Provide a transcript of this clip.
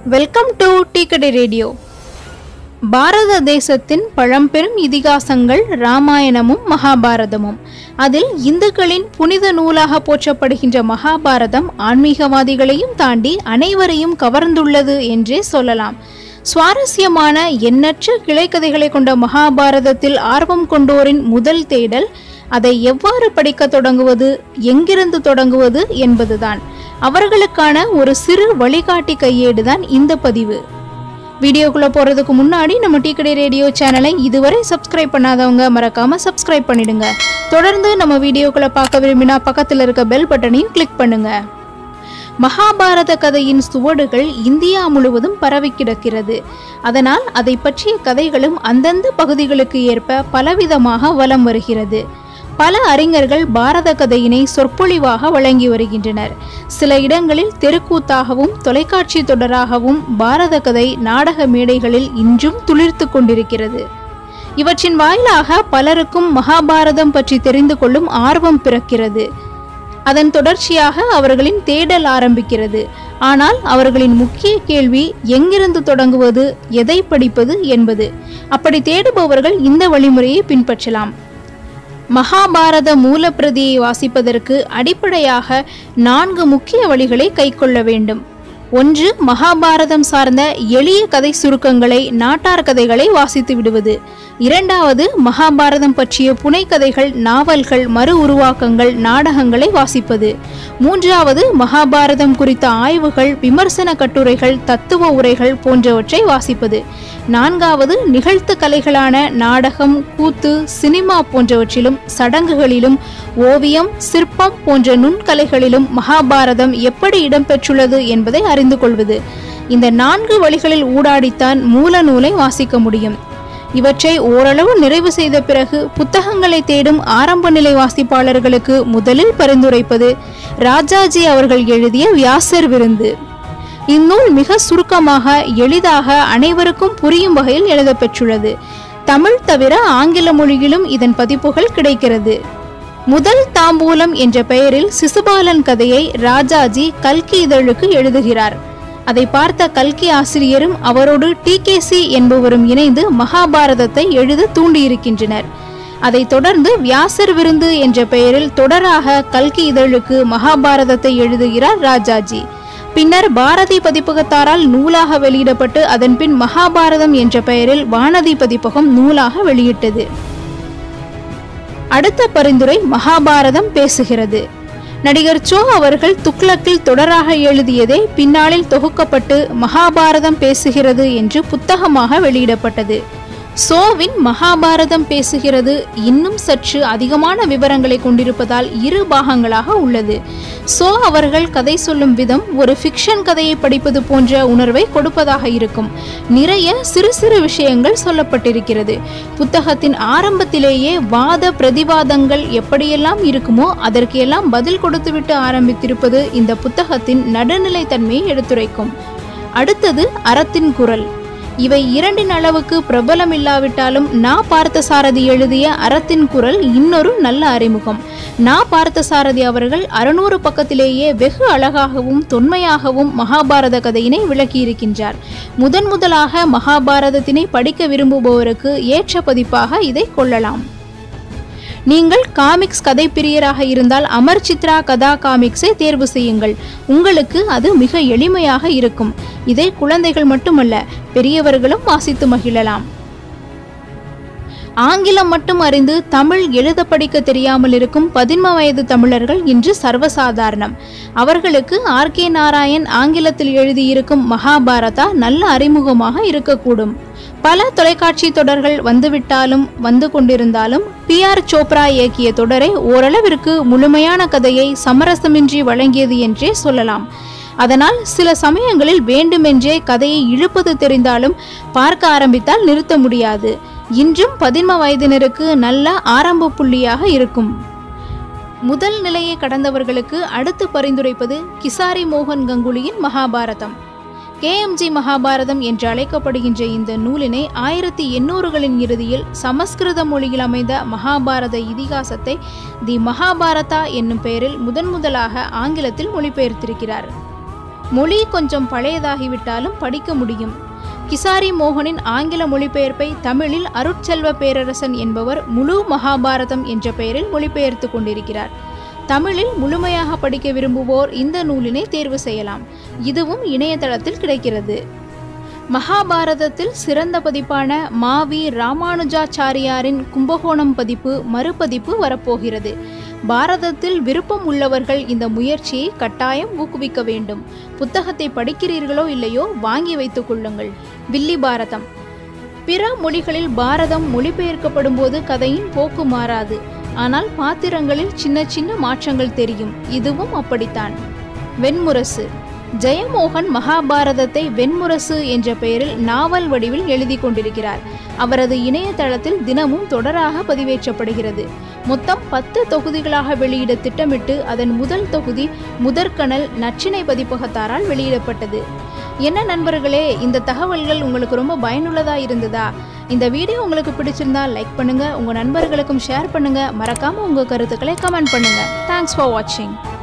welcome to டீக்கடை radio பாரத தேசத்தின் பழம்பெரும் இதிகாசங்கள் ராமாயணமும் மகாபாரதமும் அதில் இந்துக்களின் புனித நூலாக போற்றப்படுகின்ற மகாபாரதம் ஆன்மீகவாதிகளையும் தாண்டி அனைவரையும் கவர்ந்துள்ளது என்றே சொல்லலாம் சுவாரஸ்யமான எண்ணற்ற கிளைக்கதைகளை கொண்ட மகாபாரதத்தில் ஆர்வம் கொண்டோரின் முதல் தேடல் அதை எவ்வாறு படிக்கத் தொடங்குவது எங்கிருந்து தொடங்குவது என்பதுதான் அவர்களுக்கான ஒரு சிறு வழிகாட்டி கையேடு தான் இந்த பதிவு வீடியோக்குள்ள போறதுக்கு முன்னாடி நம்ம டீக்கடை ரேடியோ சேனலை இதுவரை சப்ஸ்கிரைப் பண்ணாதவங்க மறக்காம சப்ஸ்கிரைப் பண்ணிடுங்க தொடர்ந்து நம்ம வீடியோக்களை பார்க்க விரும்பினா பக்கத்தில் இருக்க பெல் பட்டனையும் கிளிக் பண்ணுங்க மகாபாரத கதையின் சுவடுகள் இந்தியா முழுவதும் பரவி கிடக்கிறது அதனால் அதை பற்றிய கதைகளும் அந்தந்த பகுதிகளுக்கு ஏற்ப பலவிதமாக வலம் வருகிறது பல அறிஞர்கள் பாரத கதையினை சொற்பொழிவாக வழங்கி வருகின்றனர் சில இடங்களில் தெருக்கூத்தாகவும் தொலைக்காட்சி தொடராகவும் பாரத கதை நாடக மேடைகளில் இன்றும் துளிர்த்து கொண்டிருக்கிறது இவற்றின் வாயிலாக பலருக்கும் மகாபாரதம் பற்றி தெரிந்து கொள்ளும் ஆர்வம் பிறக்கிறது அதன் தொடர்ச்சியாக அவர்களின் தேடல் ஆரம்பிக்கிறது ஆனால் அவர்களின் முக்கிய கேள்வி எங்கிருந்து தொடங்குவது எதை படிப்பது என்பது அப்படி தேடுபவர்கள் இந்த வழிமுறையை பின்பற்றலாம் மகாபாரத மூலப்பிரதியை வாசிப்பதற்கு அடிப்படையாக நான்கு முக்கிய வழிகளை கைக்கொள்ள வேண்டும் ஒன்று மகாபாரதம் சார்ந்த எளிய கதை சுருக்கங்களை நாட்டார் கதைகளை வாசித்து விடுவது இரண்டாவது மகாபாரதம் பற்றிய புனைக்கதைகள் நாவல்கள் மறு உருவாக்கங்கள் நாடகங்களை வாசிப்பது மூன்றாவது மகாபாரதம் குறித்த ஆய்வுகள் விமர்சன கட்டுரைகள் தத்துவ உரைகள் போன்றவற்றை வாசிப்பது நான்காவது நிகழ்த்து கலைகளான நாடகம் கூத்து சினிமா போன்றவற்றிலும் சடங்குகளிலும் ஓவியம் சிற்பம் போன்ற நுண்கலைகளிலும் மகாபாரதம் எப்படி இடம்பெற்றுள்ளது என்பதை அறிந்து கொள்வது இந்த நான்கு வழிகளில் ஊடாடித்தான் மூல நூலை வாசிக்க முடியும் இவற்றை ஓரளவு நிறைவு செய்த பிறகு புத்தகங்களை தேடும் ஆரம்ப நிலை வாசிப்பாளர்களுக்கு முதலில் பரிந்துரைப்பது ராஜாஜி அவர்கள் எழுதிய வியாசர் விருந்து இந்நூல் மிக சுருக்கமாக எளிதாக அனைவருக்கும் புரியும் வகையில் எழுதப்பெற்றுள்ளது தமிழ் தவிர ஆங்கில மொழியிலும் இதன் பதிப்புகள் கிடைக்கிறது முதல் தாம்பூலம் என்ற பெயரில் சிசுபாலன் கதையை ராஜாஜி கல்கி இதழுக்கு எழுதுகிறார் அதை பார்த்த கல்கி ஆசிரியரும் அவரோடு டி கே சி என்பவரும் இணைந்து மகாபாரதத்தை எழுத தூண்டியிருக்கின்றனர் அதைத் தொடர்ந்து வியாசர் விருந்து என்ற பெயரில் தொடராக கல்கி இதழுக்கு மகாபாரதத்தை எழுதுகிறார் ராஜாஜி பின்னர் பாரதி பதிப்பகத்தாரால் நூலாக வெளியிடப்பட்டு அதன்பின் மகாபாரதம் என்ற பெயரில் வானதி பதிப்பகம் நூலாக வெளியிட்டது அடுத்த பரிந்துரை மகாபாரதம் பேசுகிறது நடிகர் சோ அவர்கள் துக்ளக்கில் தொடராக எழுதியதே பின்னாளில் தொகுக்கப்பட்டு மகாபாரதம் பேசுகிறது என்று புத்தகமாக வெளியிடப்பட்டது சோவின் மகாபாரதம் பேசுகிறது இன்னும் சற்று அதிகமான விவரங்களை கொண்டிருப்பதால் இரு பாகங்களாக உள்ளது சோ அவர்கள் கதை சொல்லும் விதம் ஒரு ஃபிக்ஷன் கதையை படிப்பது போன்ற உணர்வை கொடுப்பதாக இருக்கும் நிறைய சிறு சிறு விஷயங்கள் சொல்லப்பட்டிருக்கிறது புத்தகத்தின் ஆரம்பத்திலேயே வாத பிரதிவாதங்கள் எப்படியெல்லாம் இருக்குமோ அதற்கு எல்லாம் பதில் கொடுத்துவிட்டு ஆரம்பித்திருப்பது இந்த புத்தகத்தின் நடுநிலைத்தன்மையை எடுத்துரைக்கும் அடுத்தது அறத்தின் குரல் இவை இரண்டின் அளவுக்கு பிரபலம் இல்லாவிட்டாலும் நா பார்த்தசாரதி எழுதிய அறத்தின் குரல் இன்னொரு நல்ல அறிமுகம் நா பார்த்தசாரதி அவர்கள் அறுநூறு பக்கத்திலேயே வெகு அழகாகவும் தொன்மையாகவும் மகாபாரத கதையினை விளக்கியிருக்கின்றார் முதன் முதலாக மகாபாரதத்தினை படிக்க விரும்புபவருக்கு ஏற்ற பதிப்பாக இதை கொள்ளலாம் நீங்கள் காமிக்ஸ் கதை பிரியராக இருந்தால் அமர் சித்ரா கதா காமிக்ஸை தேர்வு செய்யுங்கள் உங்களுக்கு அது மிக எளிமையாக இருக்கும் இதை குழந்தைகள் மட்டுமல்ல பெரியவர்களும் வாசித்து மகிழலாம் ஆங்கிலம் மட்டும் அறிந்து தமிழ் எழுத படிக்க தெரியாமல் இருக்கும் பதின்ம வயது தமிழர்கள் இன்று சர்வசாதாரணம் அவர்களுக்கு ஆர் கே நாராயண் ஆங்கிலத்தில் எழுதியிருக்கும் மகாபாரதா நல்ல அறிமுகமாக இருக்கக்கூடும் பல தொலைக்காட்சி தொடர்கள் வந்துவிட்டாலும் வந்து கொண்டிருந்தாலும் பி ஆர் சோப்ரா இயக்கிய தொடரை ஓரளவிற்கு முழுமையான கதையை சமரசமின்றி வழங்கியது என்றே சொல்லலாம் அதனால் சில சமயங்களில் வேண்டுமென்றே கதையை இழுப்பது தெரிந்தாலும் பார்க்க ஆரம்பித்தால் நிறுத்த முடியாது இன்றும் பதின்ம வயதினருக்கு நல்ல ஆரம்ப புள்ளியாக இருக்கும் முதல் நிலையை கடந்தவர்களுக்கு அடுத்து பரிந்துரைப்பது கிசாரி மோகன் கங்குலியின் மகாபாரதம் கேஎம்ஜி மகாபாரதம் என்று அழைக்கப்படுகின்ற இந்த நூலினை ஆயிரத்தி எண்ணூறுகளின் இறுதியில் சமஸ்கிருத மொழியில் அமைந்த மகாபாரத இதிகாசத்தை தி மகாபாரதா என்னும் பெயரில் முதன் முதலாக ஆங்கிலத்தில் மொழிபெயர்த்திருக்கிறார் மொழி கொஞ்சம் பழையதாகிவிட்டாலும் படிக்க முடியும் கிசாரி மோகனின் ஆங்கில மொழிபெயர்ப்பை தமிழில் அருட்செல்வ பேரரசன் என்பவர் முழு மகாபாரதம் என்ற பெயரில் மொழிபெயர்த்து கொண்டிருக்கிறார் தமிழில் முழுமையாக படிக்க விரும்புவோர் இந்த நூலினை தேர்வு செய்யலாம் இதுவும் இணையதளத்தில் கிடைக்கிறது மகாபாரதத்தில் சிறந்த பதிப்பான மாவி ராமானுஜாச்சாரியாரின் கும்பகோணம் பதிப்பு மறுபதிப்பு வரப்போகிறது பாரதத்தில் விருப்பம் உள்ளவர்கள் இந்த முயற்சியை கட்டாயம் ஊக்குவிக்க வேண்டும் புத்தகத்தை படிக்கிறீர்களோ இல்லையோ வாங்கி வைத்துக் கொள்ளுங்கள் வில்லி பாரதம் பிற மொழிகளில் பாரதம் மொழிபெயர்க்கப்படும் போது கதையின் போக்கு மாறாது ஆனால் பாத்திரங்களில் சின்ன சின்ன மாற்றங்கள் தெரியும் இதுவும் அப்படித்தான் வெண்முரசு ஜெயமோகன் மகாபாரதத்தை வெண்முரசு என்ற பெயரில் நாவல் வடிவில் எழுதி கொண்டிருக்கிறார் அவரது இணையதளத்தில் தினமும் தொடராக பதிவேற்றப்படுகிறது மொத்தம் பத்து தொகுதிகளாக வெளியிட திட்டமிட்டு அதன் முதல் தொகுதி முதற்கணல் நச்சினை பதிப்பகத்தாரால் வெளியிடப்பட்டது என்ன நண்பர்களே இந்த தகவல்கள் உங்களுக்கு ரொம்ப பயனுள்ளதா இருந்ததா இந்த வீடியோ உங்களுக்கு பிடிச்சிருந்தா லைக் பண்ணுங்க உங்க நண்பர்களுக்கும் ஷேர் பண்ணுங்க மறக்காம உங்க கருத்துக்களை கமெண்ட் பண்ணுங்க தேங்க்ஸ் ஃபார் வாட்சிங்